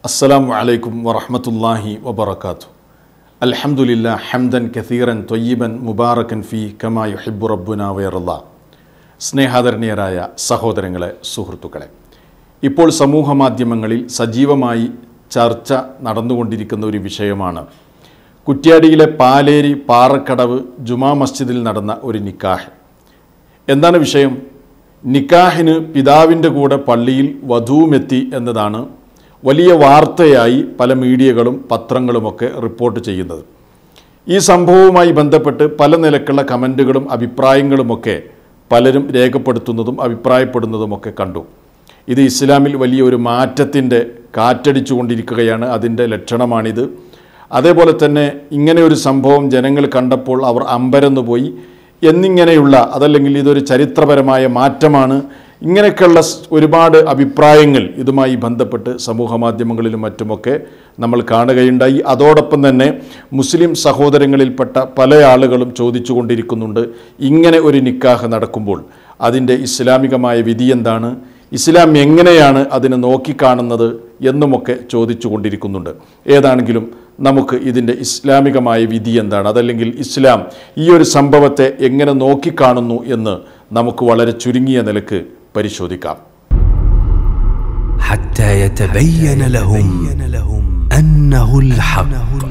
അസ്സലാമു അലൈക്കും വറഹമത്തല്ലാഹി വബർക്കാത്തു അൽഹംദുലില്ലാ ഹംദൻ കസീറൻ തൊയ്യബൻ മുബാറക്കൻ ഫി കമാ യുഹിബ്ബു റബ്ബുന വയറുള്ള സ്നേഹാദരണീയരായ സഹോദരങ്ങളെ സുഹൃത്തുക്കളെ ഇപ്പോൾ സമൂഹ മാധ്യമങ്ങളിൽ സജീവമായി ചർച്ച നടന്നുകൊണ്ടിരിക്കുന്ന ഒരു വിഷയമാണ് കുറ്റ്യാടിയിലെ പാലേരി പാറക്കടവ് ജുമാ മസ്ജിദിൽ നടന്ന ഒരു നിക്കാഹ് എന്താണ് വിഷയം നിക്കാഹിന് പിതാവിൻ്റെ കൂടെ പള്ളിയിൽ വധുവുമെത്തി എന്നതാണ് വലിയ വാർത്തയായി പല മീഡിയകളും പത്രങ്ങളുമൊക്കെ റിപ്പോർട്ട് ചെയ്യുന്നത് ഈ സംഭവവുമായി ബന്ധപ്പെട്ട് പല നിലക്കുള്ള കമൻറ്റുകളും അഭിപ്രായങ്ങളുമൊക്കെ പലരും രേഖപ്പെടുത്തുന്നതും അഭിപ്രായപ്പെടുന്നതുമൊക്കെ കണ്ടു ഇത് ഇസ്ലാമിൽ വലിയൊരു മാറ്റത്തിൻ്റെ കാറ്റടിച്ചു കൊണ്ടിരിക്കുകയാണ് അതിൻ്റെ ലക്ഷണമാണിത് അതേപോലെ തന്നെ ഇങ്ങനെ ഒരു സംഭവം ജനങ്ങൾ കണ്ടപ്പോൾ അവർ അമ്പരന്നു പോയി എന്നിങ്ങനെയുള്ള അതല്ലെങ്കിൽ ഇതൊരു ചരിത്രപരമായ മാറ്റമാണ് ഇങ്ങനെയൊക്കെയുള്ള സ് ഒരുപാട് അഭിപ്രായങ്ങൾ ഇതുമായി ബന്ധപ്പെട്ട് സമൂഹ മാധ്യമങ്ങളിലും മറ്റുമൊക്കെ നമ്മൾ കാണുകയുണ്ടായി അതോടൊപ്പം തന്നെ മുസ്ലിം സഹോദരങ്ങളിൽപ്പെട്ട പല ആളുകളും ചോദിച്ചു കൊണ്ടിരിക്കുന്നുണ്ട് ഇങ്ങനെ ഒരു നിക്കാഹ് നടക്കുമ്പോൾ അതിൻ്റെ ഇസ്ലാമികമായ വിധി എന്താണ് ഇസ്ലാം എങ്ങനെയാണ് അതിനെ നോക്കിക്കാണുന്നത് എന്നുമൊക്കെ ചോദിച്ചു കൊണ്ടിരിക്കുന്നുണ്ട് ഏതാണെങ്കിലും നമുക്ക് ഇതിൻ്റെ ഇസ്ലാമികമായ വിധി എന്താണ് അതല്ലെങ്കിൽ ഇസ്ലാം ഈ ഒരു സംഭവത്തെ എങ്ങനെ നോക്കിക്കാണുന്നു എന്ന് നമുക്ക് വളരെ ചുരുങ്ങിയ നിലക്ക് പരിശോധിക്കാം حتى يتبين لهم أنه الحق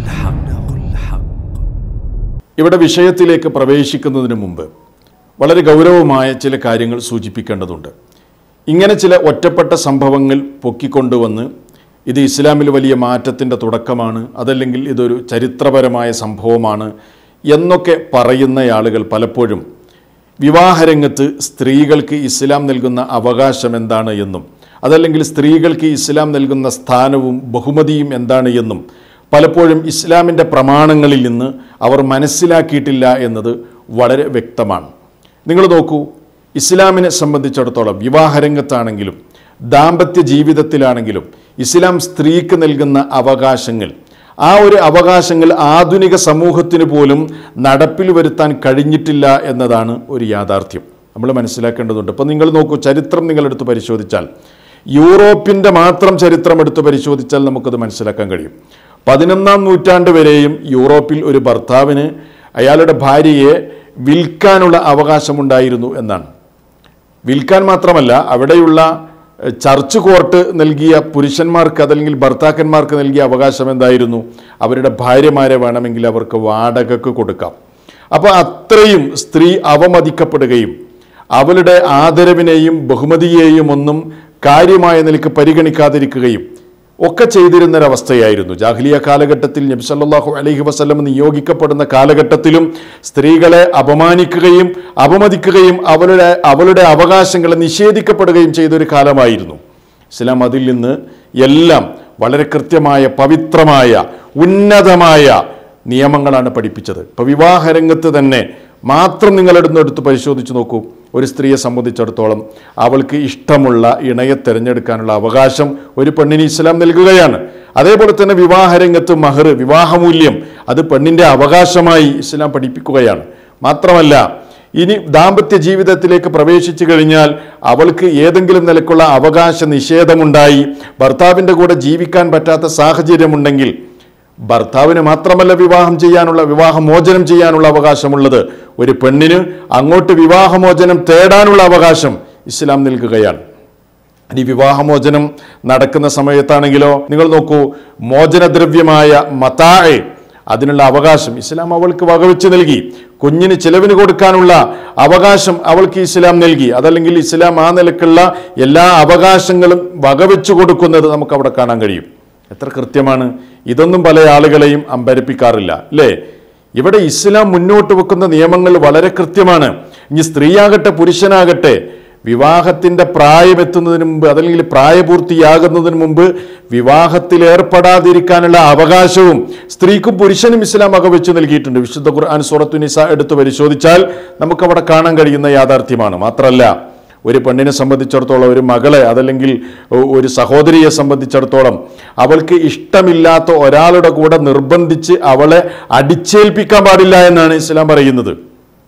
ഇവിടെ വിഷയത്തിലേക്ക് പ്രവേശിക്കുന്നതിന് മുമ്പ് വളരെ ഗൗരവമായ ചില കാര്യങ്ങൾ സൂചിപ്പിക്കേണ്ടതുണ്ട് ഇങ്ങനെ ചില ഒറ്റപ്പെട്ട സംഭവങ്ങൾ പൊക്കിക്കൊണ്ടുവന്ന് ഇത് ഇസ്ലാമിൽ വലിയ മാറ്റത്തിൻ്റെ തുടക്കമാണ് അതല്ലെങ്കിൽ ഇതൊരു ചരിത്രപരമായ സംഭവമാണ് എന്നൊക്കെ പറയുന്ന ആളുകൾ പലപ്പോഴും വിവാഹരംഗത്ത് സ്ത്രീകൾക്ക് ഇസ്ലാം നൽകുന്ന അവകാശം എന്താണ് എന്നും അതല്ലെങ്കിൽ സ്ത്രീകൾക്ക് ഇസ്ലാം നൽകുന്ന സ്ഥാനവും ബഹുമതിയും എന്താണ് എന്നും പലപ്പോഴും ഇസ്ലാമിൻ്റെ പ്രമാണങ്ങളിൽ നിന്ന് അവർ മനസ്സിലാക്കിയിട്ടില്ല എന്നത് വളരെ വ്യക്തമാണ് നിങ്ങൾ നോക്കൂ ഇസ്ലാമിനെ സംബന്ധിച്ചിടത്തോളം വിവാഹരംഗത്താണെങ്കിലും ദാമ്പത്യ ജീവിതത്തിലാണെങ്കിലും ഇസ്ലാം സ്ത്രീക്ക് നൽകുന്ന അവകാശങ്ങൾ ആ ഒരു അവകാശങ്ങൾ ആധുനിക സമൂഹത്തിന് പോലും നടപ്പിൽ വരുത്താൻ കഴിഞ്ഞിട്ടില്ല എന്നതാണ് ഒരു യാഥാർത്ഥ്യം നമ്മൾ മനസ്സിലാക്കേണ്ടതുണ്ട് അപ്പോൾ നിങ്ങൾ നോക്കൂ ചരിത്രം നിങ്ങളെടുത്ത് പരിശോധിച്ചാൽ യൂറോപ്പിൻ്റെ മാത്രം ചരിത്രം എടുത്ത് പരിശോധിച്ചാൽ നമുക്കത് മനസ്സിലാക്കാൻ കഴിയും പതിനൊന്നാം നൂറ്റാണ്ട് വരെയും യൂറോപ്പിൽ ഒരു ഭർത്താവിന് അയാളുടെ ഭാര്യയെ വിൽക്കാനുള്ള അവകാശമുണ്ടായിരുന്നു എന്നാണ് വിൽക്കാൻ മാത്രമല്ല അവിടെയുള്ള എഹ്, ചർച്ച് കോർട്ട് നൽകിയ പുരുഷന്മാർക്ക് അതല്ലെങ്കിൽ ഭർത്താക്കന്മാർക്ക് നൽകിയ അവകാശം എന്തായിരുന്നു അവരുടെ ഭാര്യമാരെ വേണമെങ്കിൽ അവർക്ക് വാടകയ്ക്ക് കൊടുക്കാം അപ്പോൾ അത്രയും സ്ത്രീ അവമതിക്കപ്പെടുകയും അവളുടെ ആദരവിനെയും ബഹുമതിയെയും ഒന്നും കാര്യമായ നിലക്ക് പരിഗണിക്കാതിരിക്കുകയും ഒക്കെ ചെയ്തിരുന്നൊരവസ്ഥയായിരുന്നു ജാഹ്ലിയ കാലഘട്ടത്തിൽ നബി സല്ലല്ലാഹു അലൈഹി വസല്ലം നിയോഗിക്കപ്പെടുന്ന കാലഘട്ടത്തിലും സ്ത്രീകളെ അപമാനിക്കുകയും അപമതിക്കുകയും അവളുടെ അവളുടെ അവകാശങ്ങളെ നിഷേധിക്കപ്പെടുകയും ചെയ്തൊരു കാലമായിരുന്നു ഇസ്ലാം അതിൽ നിന്ന് എല്ലാം വളരെ കൃത്യമായ പവിത്രമായ ഉന്നതമായ നിയമങ്ങളാണ് പഠിപ്പിച്ചത് ഇപ്പോൾ വിവാഹരംഗത്ത് തന്നെ മാത്രം നിങ്ങളെടുന്ന് എടുത്ത് പരിശോധിച്ച് നോക്കൂ ഒരു സ്ത്രീയെ സംബന്ധിച്ചിടത്തോളം അവൾക്ക് ഇഷ്ടമുള്ള ഇണയെ തിരഞ്ഞെടുക്കാനുള്ള അവകാശം ഒരു പെണ്ണിന് ഇസ്ലാം നൽകുകയാണ് അതേപോലെ തന്നെ വിവാഹരംഗത്ത് മഹർ വിവാഹമൂല്യം അത് പെണ്ണിൻ്റെ അവകാശമായി ഇസ്ലാം പഠിപ്പിക്കുകയാണ് മാത്രമല്ല ഇനി ദാമ്പത്യ ജീവിതത്തിലേക്ക് പ്രവേശിച്ചു കഴിഞ്ഞാൽ അവൾക്ക് ഏതെങ്കിലും നിലക്കുള്ള അവകാശ നിഷേധമുണ്ടായി ഭർത്താവിൻ്റെ കൂടെ ജീവിക്കാൻ പറ്റാത്ത സാഹചര്യമുണ്ടെങ്കിൽ ഭർത്താവിന് മാത്രമല്ല വിവാഹം ചെയ്യാനുള്ള വിവാഹമോചനം ചെയ്യാനുള്ള അവകാശമുള്ളത് ഒരു പെണ്ണിന് അങ്ങോട്ട് വിവാഹമോചനം തേടാനുള്ള അവകാശം ഇസ്ലാം നൽകുകയാണ് ഇനി വിവാഹമോചനം നടക്കുന്ന സമയത്താണെങ്കിലോ നിങ്ങൾ നോക്കൂ മോചനദ്രവ്യമായ മതാഴ് അതിനുള്ള അവകാശം ഇസ്ലാം അവൾക്ക് വകവെച്ച് നൽകി കുഞ്ഞിന് ചിലവിന് കൊടുക്കാനുള്ള അവകാശം അവൾക്ക് ഇസ്ലാം നൽകി അതല്ലെങ്കിൽ ഇസ്ലാം ആ നിലക്കുള്ള എല്ലാ അവകാശങ്ങളും വകവെച്ച് കൊടുക്കുന്നത് നമുക്ക് അവിടെ കാണാൻ കഴിയും എത്ര കൃത്യമാണ് ഇതൊന്നും പല ആളുകളെയും അമ്പരപ്പിക്കാറില്ല അല്ലേ ഇവിടെ ഇസ്ലാം മുന്നോട്ട് വെക്കുന്ന നിയമങ്ങൾ വളരെ കൃത്യമാണ് ഇനി സ്ത്രീയാകട്ടെ പുരുഷനാകട്ടെ വിവാഹത്തിൻ്റെ പ്രായമെത്തുന്നതിന് മുമ്പ് അതല്ലെങ്കിൽ പ്രായപൂർത്തിയാകുന്നതിന് മുമ്പ് വിവാഹത്തിൽ ഏർപ്പെടാതിരിക്കാനുള്ള അവകാശവും സ്ത്രീക്കും പുരുഷനും ഇസ്ലാം വകവെച്ച് നൽകിയിട്ടുണ്ട് വിശുദ്ധ ഖുർആൻ സൂറത്തു നിസ എടുത്ത് പരിശോധിച്ചാൽ നമുക്കവിടെ കാണാൻ കഴിയുന്ന യാഥാർത്ഥ്യമാണ് മാത്രമല്ല ഒരു പെണ്ണിനെ സംബന്ധിച്ചിടത്തോളം ഒരു മകളെ അതല്ലെങ്കിൽ ഒ- ഒരു സഹോദരിയെ സംബന്ധിച്ചിടത്തോളം അവൾക്ക് ഇഷ്ടമില്ലാത്ത ഒരാളുടെ കൂടെ നിർബന്ധിച്ച് അവളെ അടിച്ചേൽപ്പിക്കാൻ പാടില്ല എന്നാണ് ഇസ്ലാം പറയുന്നത്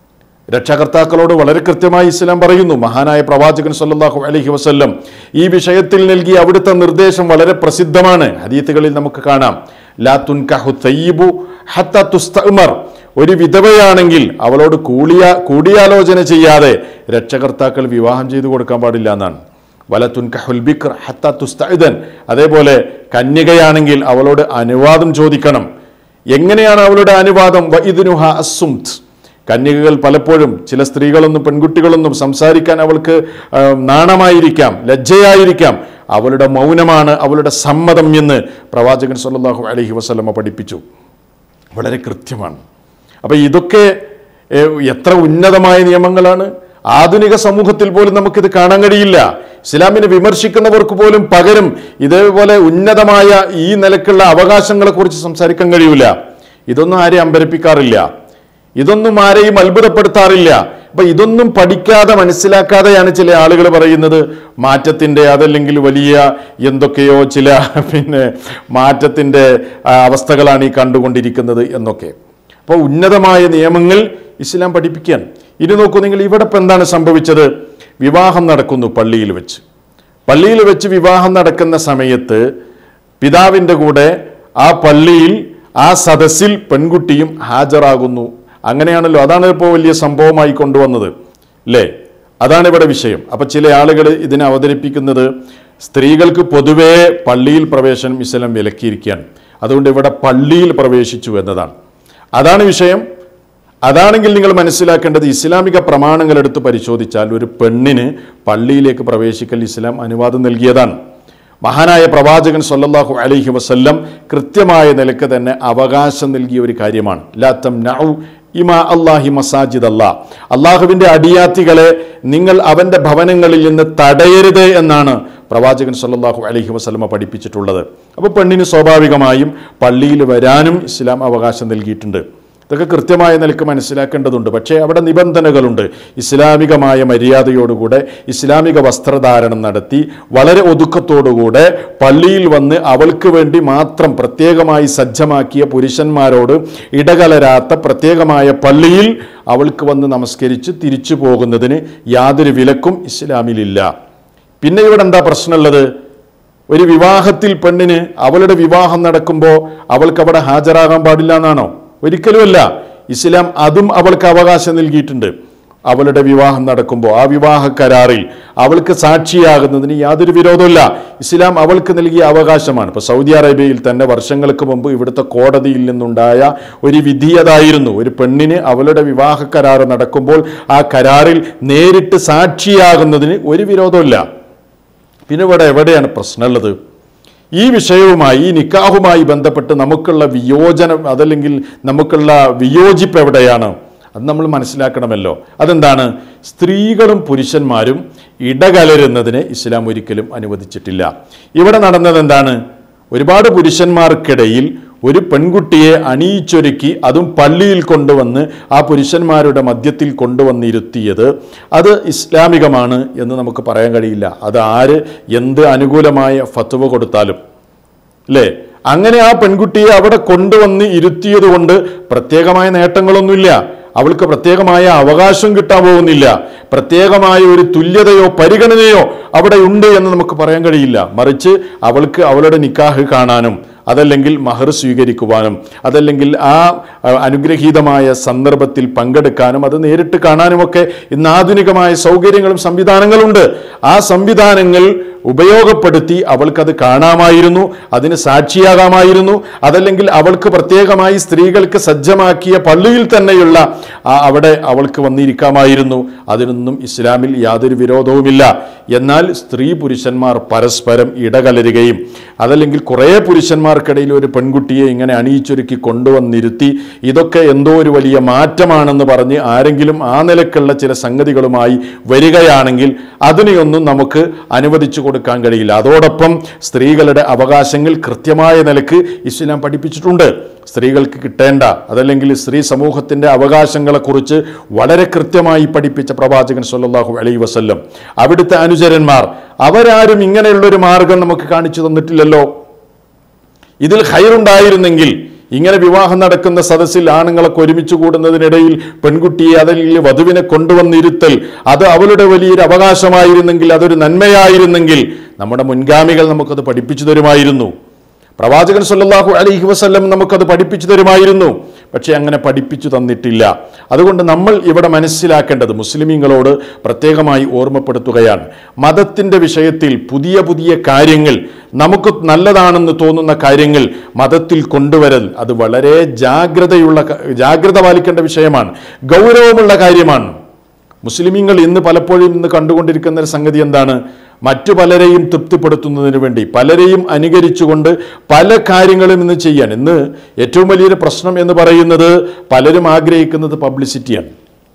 രക്ഷകർത്താക്കളോട് വളരെ കൃത്യമായി ഇസ്ലാം പറയുന്നു മഹാനായ പ്രവാചകൻ സല്ലല്ലാഹു അലൈഹി വസല്ലം ഈ വിഷയത്തിൽ നൽകിയ അവിടുത്തെ നിർദ്ദേശം വളരെ പ്രസിദ്ധമാണ് ഹദീത്തുകളിൽ നമുക്ക് കാണാം ലാ തുൻകഹു തയ്യിബു ഹത്ത തുസ്തഉമർ ഒരു വിധവയാണെങ്കിൽ അവളോട് കൂടിയ കൂടിയാലോചന ചെയ്യാതെ രക്ഷകർത്താക്കൾ വിവാഹം ചെയ്തു കൊടുക്കാൻ പാടില്ല എന്നാണ് വലത്തുൻകഹുൽ ബിക്ർ ഹത്ത തുസ്തഇദൻ അതേപോലെ കന്യകയാണെങ്കിൽ അവളോട് അനുവാദം ചോദിക്കണം എങ്ങനെയാണ് അവളുടെ അനുവാദം വഇദ്നുഹ അസ്സുംത് കന്യകകൾ പലപ്പോഴും ചില സ്ത്രീകളൊന്നും പെൺകുട്ടികളൊന്നും സംസാരിക്കാൻ അവൾക്ക് ആ, നാണമായിരിക്കാം ലജ്ജയായിരിക്കാം അവളുടെ മൗനമാണ് അവളുടെ സമ്മതം എന്ന് പ്രവാചകൻ സല്ലല്ലാഹു അലൈഹി വസല്ലമ പഠിപ്പിച്ചു വളരെ കൃത്യമാണ് അപ്പോൾ ഇതൊക്കെ ഏ, എത്ര ഉന്നതമായ നിയമങ്ങളാണ് ആധുനിക സമൂഹത്തിൽ പോലും നമുക്കിത് കാണാൻ കഴിയില്ല ഇസ്ലാമിനെ വിമർശിക്കുന്നവർക്ക് പോലും പകരം ഇതേപോലെ ഉന്നതമായ ഈ നിലക്കുള്ള അവകാശങ്ങളെക്കുറിച്ച് സംസാരിക്കാൻ കഴിയൂല ഇതൊന്നും ആരെയും അമ്പരപ്പിക്കാറില്ല ഇതൊന്നും ആരെയും അത്ഭുതപ്പെടുത്താറില്ല അപ്പൊ ഇതൊന്നും പഠിക്കാതെ മനസ്സിലാക്കാതെയാണ് ചില ആളുകൾ പറയുന്നത് മാറ്റത്തിന്റെ അതല്ലെങ്കിൽ വലിയ എന്തൊക്കെയോ ചില പിന്നെ മാറ്റത്തിന്റെ ആ, അവസ്ഥകളാണ് ഈ കണ്ടുകൊണ്ടിരിക്കുന്നത് എന്നൊക്കെ അപ്പോൾ ഉന്നതമായ നിയമങ്ങൾ ഇസ്ലാം പഠിപ്പിക്കാൻ ഇനി നോക്കൂ നിങ്ങൾ ഇവിടെ ഇപ്പം എന്താണ് സംഭവിച്ചത് വിവാഹം നടക്കുന്നു പള്ളിയിൽ വെച്ച് പള്ളിയിൽ വെച്ച് വിവാഹം നടക്കുന്ന സമയത്ത് പിതാവിൻ്റെ കൂടെ ആ പള്ളിയിൽ ആ സദസ്സിൽ പെൺകുട്ടിയും ഹാജരാകുന്നു അങ്ങനെയാണല്ലോ അതാണ് ഇപ്പോൾ വലിയ സംഭവമായി കൊണ്ടുവന്നത് അല്ലേ അതാണ് ഇവിടെ വിഷയം അപ്പൊ ചില ആളുകൾ ഇതിനെ അവതരിപ്പിക്കുന്നത് സ്ത്രീകൾക്ക് പൊതുവേ പള്ളിയിൽ പ്രവേശനം ഇസ്ലാം വിലക്കിയിരിക്കുകയാണ് അതുകൊണ്ട് ഇവിടെ പള്ളിയിൽ പ്രവേശിച്ചു എന്നതാണ് അതാണ് വിഷയം അതാണെങ്കിൽ നിങ്ങൾ മനസ്സിലാക്കേണ്ടത് ഇസ്ലാമിക പ്രമാണങ്ങൾ എടുത്ത് പരിശോധിച്ചാൽ ഒരു പെണ്ണിന് പള്ളിയിലേക്ക് പ്രവേശിക്കൽ ഇസ്ലാം അനുവാദം നൽകിയതാണ് മഹാനായ പ്രവാചകൻ സല്ലല്ലാഹു അലൈഹി വസല്ലം കൃത്യമായ നിലക്ക് തന്നെ അവകാശം നൽകിയ ഒരു കാര്യമാണ് ലാത്തം നൗ ഇമാ അള്ളാഹി മസാജിദ് അല്ലാ അള്ളാഹുവിൻ്റെ അടിയാത്തികളെ നിങ്ങൾ അവൻ്റെ ഭവനങ്ങളിൽ നിന്ന് തടയരുത് എന്നാണ് പ്രവാചകൻ സല്ലല്ലാഹു അലൈഹി വസല്ലമ പഠിപ്പിച്ചിട്ടുള്ളത് അപ്പോൾ പെണ്ണിന് സ്വാഭാവികമായും പള്ളിയിൽ വരാനും ഇസ്ലാം അവകാശം നൽകിയിട്ടുണ്ട് ഇതൊക്കെ കൃത്യമായ നിലക്ക് മനസ്സിലാക്കേണ്ടതുണ്ട് പക്ഷേ അവിടെ നിബന്ധനകളുണ്ട് ഇസ്ലാമികമായ മര്യാദയോടുകൂടെ ഇസ്ലാമിക വസ്ത്രധാരണം നടത്തി വളരെ ഒതുക്കത്തോടുകൂടെ പള്ളിയിൽ വന്ന് അവൾക്ക് വേണ്ടി മാത്രം പ്രത്യേകമായി സജ്ജമാക്കിയ പുരുഷന്മാരോട് ഇടകലരാത്ത പ്രത്യേകമായ പള്ളിയിൽ അവൾക്ക് വന്ന് നമസ്കരിച്ച് തിരിച്ചു പോകുന്നതിന് യാതൊരു വിലക്കും ഇസ്ലാമിലില്ല പിന്നെ ഇവിടെ എന്താ പ്രശ്നമുള്ളത് ഒരു വിവാഹത്തിൽ പെണ്ണിന് അവളുടെ വിവാഹം നടക്കുമ്പോൾ അവൾക്ക് അവിടെ ഹാജരാകാൻ പാടില്ല എന്നാണോ ഒരിക്കലുമല്ല ഇസ്ലാം അതും അവൾക്ക് അവകാശം നൽകിയിട്ടുണ്ട് അവളുടെ വിവാഹം നടക്കുമ്പോൾ ആ വിവാഹ കരാറിൽ അവൾക്ക് സാക്ഷിയാകുന്നതിന് യാതൊരു വിരോധമില്ല ഇസ്ലാം അവൾക്ക് നൽകിയ അവകാശമാണ് ഇപ്പോൾ സൗദി അറേബ്യയിൽ തന്നെ വർഷങ്ങൾക്ക് മുമ്പ് ഇവിടുത്തെ കോടതിയിൽ നിന്നുണ്ടായ ഒരു വിധിയതായിരുന്നു ഒരു പെണ്ണിന് അവളുടെ വിവാഹ കരാർ നടക്കുമ്പോൾ ആ കരാറിൽ നേരിട്ട് സാക്ഷിയാകുന്നതിന് ഒരു വിരോധമില്ല പിന്നെ ഇവിടെ എവിടെയാണ് പ്രശ്നമുള്ളത് ഈ വിഷയവുമായി ഈ നിക്കാഹുമായി ബന്ധപ്പെട്ട് നമുക്കുള്ള വിയോജനം അതല്ലെങ്കിൽ നമുക്കുള്ള വിയോജിപ്പ് എവിടെയാണ് അത് നമ്മൾ മനസ്സിലാക്കണമല്ലോ അതെന്താണ് സ്ത്രീകളും പുരുഷന്മാരും ഇടകലരുന്നതിനെ ഇസ്ലാം ഒരിക്കലും അനുവദിച്ചിട്ടില്ല ഇവിടെ നടന്നത് എന്താണ് ഒരുപാട് പുരുഷന്മാർക്കിടയിൽ ഒരു പെൺകുട്ടിയെ അണിയിച്ചൊരുക്കി അതും പള്ളിയിൽ കൊണ്ടുവന്ന് ആ പുരുഷന്മാരുടെ മധ്യത്തിൽ കൊണ്ടുവന്നിരുത്തിയത് അത് ഇസ്ലാമികമാണ് എന്ന് നമുക്ക് പറയാൻ കഴിയില്ല അത് ആര് എന്ത് അനുകൂലമായ ഫത്വ കൊടുത്താലും അല്ലേ അങ്ങനെ ആ പെൺകുട്ടിയെ അവിടെ കൊണ്ടുവന്ന് ഇരുത്തിയത് കൊണ്ട് പ്രത്യേകമായ നേട്ടങ്ങളൊന്നുമില്ല അവൾക്ക് പ്രത്യേകമായ അവകാശം കിട്ടാൻ പോകുന്നില്ല പ്രത്യേകമായ ഒരു തുല്യതയോ പരിഗണനയോ അവിടെ ഉണ്ട് എന്ന് നമുക്ക് പറയാൻ കഴിയില്ല മറിച്ച് അവൾക്ക് അവളുടെ നിക്കാഹ് കാണാനും അതല്ലെങ്കിൽ മഹർ സ്വീകരിക്കുവാനും അതല്ലെങ്കിൽ ആ അഹ്, അനുഗ്രഹീതമായ സന്ദർഭത്തിൽ പങ്കെടുക്കാനും അത് നേരിട്ട് കാണാനുമൊക്കെ ഇന്ന് ആധുനികമായ സൗകര്യങ്ങളും സംവിധാനങ്ങളുണ്ട് ആ സംവിധാനങ്ങൾ ഉപയോഗപ്പെടുത്തി അവൾക്കത് കാണാമായിരുന്നു അതിന് സാക്ഷിയാകാമായിരുന്നു അതല്ലെങ്കിൽ അവൾക്ക് പ്രത്യേകമായി സ്ത്രീകൾക്ക് സജ്ജമാക്കിയ പള്ളിയിൽ തന്നെയുള്ള ആ അവിടെ അവൾക്ക് വന്നിരിക്കാമായിരുന്നു അതിനൊന്നും ഇസ്ലാമിൽ യാതൊരു വിരോധവുമില്ല എന്നാൽ സ്ത്രീ പുരുഷന്മാർ പരസ്പരം ഇടകലരുകയും അതല്ലെങ്കിൽ കുറേ പുരുഷന്മാർക്കിടയിൽ ഒരു പെൺകുട്ടിയെ ഇങ്ങനെ അണിയിച്ചൊരുക്കി കൊണ്ടുവന്നിരുത്തി ഇതൊക്കെ എന്തോ ഒരു വലിയ മാറ്റമാണെന്ന് പറഞ്ഞ് ആരെങ്കിലും ആ നിലക്കുള്ള ചില സംഗതികളുമായി വരികയാണെങ്കിൽ അതിനെയൊന്നും നമുക്ക് അനുവദിച്ചു കൊടുക്കാൻ കഴിയില്ല അതോടൊപ്പം സ്ത്രീകളുടെ അവകാശങ്ങൾ കൃത്യമായ നിലക്ക് ഇസ്ലാം പഠിപ്പിച്ചിട്ടുണ്ട് സ്ത്രീകൾക്ക് കിട്ടേണ്ട അതല്ലെങ്കിൽ സ്ത്രീ സമൂഹത്തിൻ്റെ അവകാശങ്ങളെക്കുറിച്ച് വളരെ കൃത്യമായി പഠിപ്പിച്ച പ്രവാചകൻ സല്ലല്ലാഹു അലൈഹി വസല്ലം അവിടുത്തെ അനുചരന്മാർ അവരാരും ഇങ്ങനെയുള്ളൊരു മാർഗം നമുക്ക് കാണിച്ചു തന്നിട്ടില്ലല്ലോ ഇതിൽ ഹൈറുണ്ടായിരുന്നെങ്കിൽ ഇങ്ങനെ വിവാഹം നടക്കുന്ന സദസ്സിൽ ആണുങ്ങളൊക്കെ ഒരുമിച്ച് കൂടുന്നതിനിടയിൽ പെൺകുട്ടിയെ അതല്ലെങ്കിൽ വധുവിനെ കൊണ്ടുവന്നിരുത്തൽ അത് അവളുടെ വലിയൊരു അവകാശമായിരുന്നെങ്കിൽ അതൊരു നന്മയായിരുന്നെങ്കിൽ നമ്മുടെ മുൻഗാമികൾ നമുക്കത് പഠിപ്പിച്ചു തരുമായിരുന്നു പ്രവാചകൻ സല്ലല്ലാഹു അലൈഹി വസല്ലം നമുക്കത് പഠിപ്പിച്ചു തരുമായിരുന്നു പക്ഷേ അങ്ങനെ പഠിപ്പിച്ചു തന്നിട്ടില്ല അതുകൊണ്ട് നമ്മൾ ഇവിടെ മനസ്സിലാക്കേണ്ടത് മുസ്ലിമീങ്ങളോട് പ്രത്യേകമായി ഓർമ്മപ്പെടുത്തുകയാണ് മതത്തിൻ്റെ വിഷയത്തിൽ പുതിയ പുതിയ കാര്യങ്ങൾ നമുക്ക് നല്ലതാണെന്ന് തോന്നുന്ന കാര്യങ്ങൾ മതത്തിൽ കൊണ്ടുവരൽ അത് വളരെ ജാഗ്രതയുള്ള ക- ജാഗ്രത പാലിക്കേണ്ട വിഷയമാണ് ഗൗരവമുള്ള കാര്യമാണ് മുസ്ലിമീങ്ങൾ ഇന്ന് പലപ്പോഴും ഇന്ന് കണ്ടുകൊണ്ടിരിക്കുന്ന ഒരു സംഗതി എന്താണ് മറ്റു പലരെയും തൃപ്തിപ്പെടുത്തുന്നതിന് വേണ്ടി പലരെയും അനുകരിച്ചുകൊണ്ട് പല കാര്യങ്ങളും ഇന്ന് ചെയ്യാൻ ഇന്ന് ഏറ്റവും വലിയൊരു പ്രശ്നം എന്ന് പറയുന്നത് പലരും ആഗ്രഹിക്കുന്നത് പബ്ലിസിറ്റിയാണ്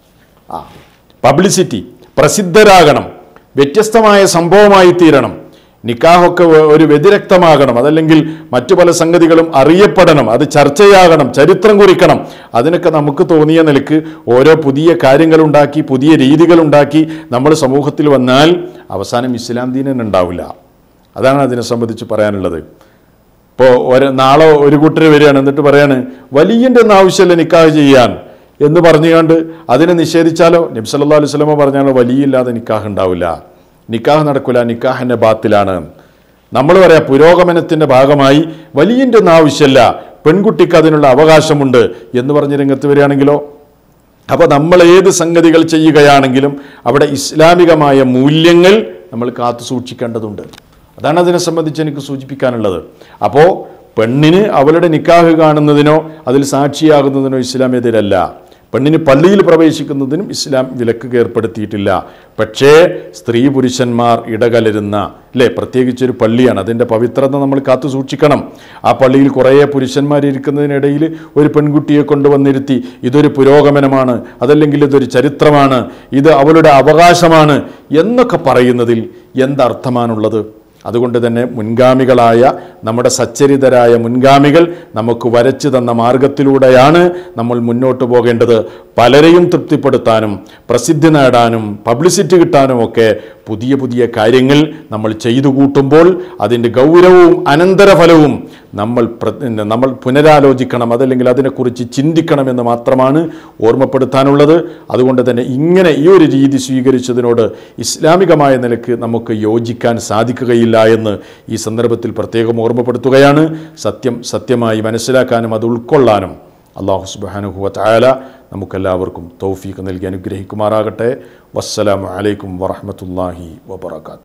ആ പബ്ലിസിറ്റി പ്രസിദ്ധരാകണം വ്യത്യസ്തമായ സംഭവമായി തീരണം നിക്കാഹൊക്കെ വ- ഒരു വ്യതിരക്തമാകണം അതല്ലെങ്കിൽ മറ്റു പല സംഗതികളും അറിയപ്പെടണം അത് ചർച്ചയാകണം ചരിത്രം കുറിക്കണം അതിനൊക്കെ നമുക്ക് തോന്നിയ നിലക്ക് ഓരോ പുതിയ കാര്യങ്ങളുണ്ടാക്കി പുതിയ രീതികളുണ്ടാക്കി നമ്മൾ സമൂഹത്തിൽ വന്നാൽ അവസാനം ഇസ്ലാം ദീനൻ ഉണ്ടാവില്ല അതാണ് അതിനെ സംബന്ധിച്ച് പറയാനുള്ളത് ഇപ്പോൾ ഒരു നാളെ ഒരു കൂട്ടർ വരികയാണ് എന്നിട്ട് പറയാണ് വലിയൻ്റെ ഒന്നും ആവശ്യമില്ല നിക്കാഹ് ചെയ്യാൻ എന്ന് പറഞ്ഞുകൊണ്ട് അതിനെ നിഷേധിച്ചാലോ നബി സല്ലല്ലാഹു അലൈഹി വസല്ലമ പറഞ്ഞാലോ വലിയില്ലാതെ നിക്കാഹ് ഉണ്ടാവില്ല നിക്കാഹ് നടക്കില്ല നിക്കാഹിൻ്റെ ബാത്തിലാണ് നമ്മൾ പറയാം പുരോഗമനത്തിൻ്റെ ഭാഗമായി വലിയൻ്റെ ഒന്നും ആവശ്യമില്ല പെൺകുട്ടിക്ക് അതിനുള്ള അവകാശമുണ്ട് എന്ന് പറഞ്ഞ് രംഗത്ത് വരികയാണെങ്കിലോ അപ്പോൾ നമ്മൾ ഏത് സംഗതികൾ ചെയ്യുകയാണെങ്കിലും അവിടെ ഇസ്ലാമികമായ മൂല്യങ്ങൾ നമ്മൾ കാത്തു സൂക്ഷിക്കേണ്ടതുണ്ട് അതാണ് അതിനെ സംബന്ധിച്ച് എനിക്ക് സൂചിപ്പിക്കാനുള്ളത് അപ്പോൾ പെണ്ണിന് അവളുടെ നിക്കാഹ് കാണുന്നതിനോ അതിൽ സാക്ഷിയാകുന്നതിനോ ഇസ്ലാം എതിരല്ല പെണ്ണിന് പള്ളിയിൽ പ്രവേശിക്കുന്നതിനും ഇസ്ലാം വിലക്ക് ഏർപ്പെടുത്തിയിട്ടില്ല പക്ഷേ സ്ത്രീ പുരുഷന്മാർ ഇടകലരുന്ന അല്ലേ പ്രത്യേകിച്ചൊരു പള്ളിയാണ് അതിൻ്റെ പവിത്രത നമ്മൾ കാത്തു സൂക്ഷിക്കണം ആ പള്ളിയിൽ കുറേ പുരുഷന്മാർ ഇരിക്കുന്നതിനിടയിൽ ഒരു പെൺകുട്ടിയെ കൊണ്ടുവന്നിരുത്തി ഇതൊരു പുരോഗമനമാണ് അതല്ലെങ്കിൽ ഇതൊരു ചരിത്രമാണ് ഇത് അവളുടെ അവകാശമാണ് എന്നൊക്കെ പറയുന്നതിൽ എന്തർത്ഥമാണുള്ളത് അതുകൊണ്ട് തന്നെ മുൻഗാമികളായ നമ്മുടെ സച്ചരിതരായ മുൻഗാമികൾ നമുക്ക് വരച്ചു തന്ന മാർഗത്തിലൂടെയാണ് നമ്മൾ മുന്നോട്ട് പോകേണ്ടത് പലരെയും തൃപ്തിപ്പെടുത്താനും പ്രസിദ്ധി നേടാനും പബ്ലിസിറ്റി കിട്ടാനും ഒക്കെ പുതിയ പുതിയ കാര്യങ്ങൾ നമ്മൾ ചെയ്തു കൂട്ടുമ്പോൾ അതിൻ്റെ ഗൗരവവും അനന്തരഫലവും നമ്മൾ പ്ര- നമ്മൾ പുനരാലോചിക്കണം അതല്ലെങ്കിൽ അതിനെക്കുറിച്ച് ചിന്തിക്കണമെന്ന് മാത്രമാണ് ഓർമ്മപ്പെടുത്താനുള്ളത് അതുകൊണ്ട് തന്നെ ഇങ്ങനെ ഈ ഒരു രീതി സ്വീകരിച്ചതിനോട് ഇസ്ലാമികമായ നിലക്ക് നമുക്ക് യോജിക്കാൻ സാധിക്കുകയില്ല എന്ന് ഈ സന്ദർഭത്തിൽ പ്രത്യേകം ഓർമ്മപ്പെടുത്തുകയാണ് സത്യം സത്യമായി മനസ്സിലാക്കാനും അത് ഉൾക്കൊള്ളാനും അള്ളാഹു സുബാനുഹുവ ചായാല നമുക്കെല്ലാവർക്കും തൗഫീഖ് നൽകി അനുഗ്രഹിക്കുമാറാകട്ടെ വസ്സലാമു അലൈക്കും വറഹമത്തല്ലാഹി വബർക്കാത്തു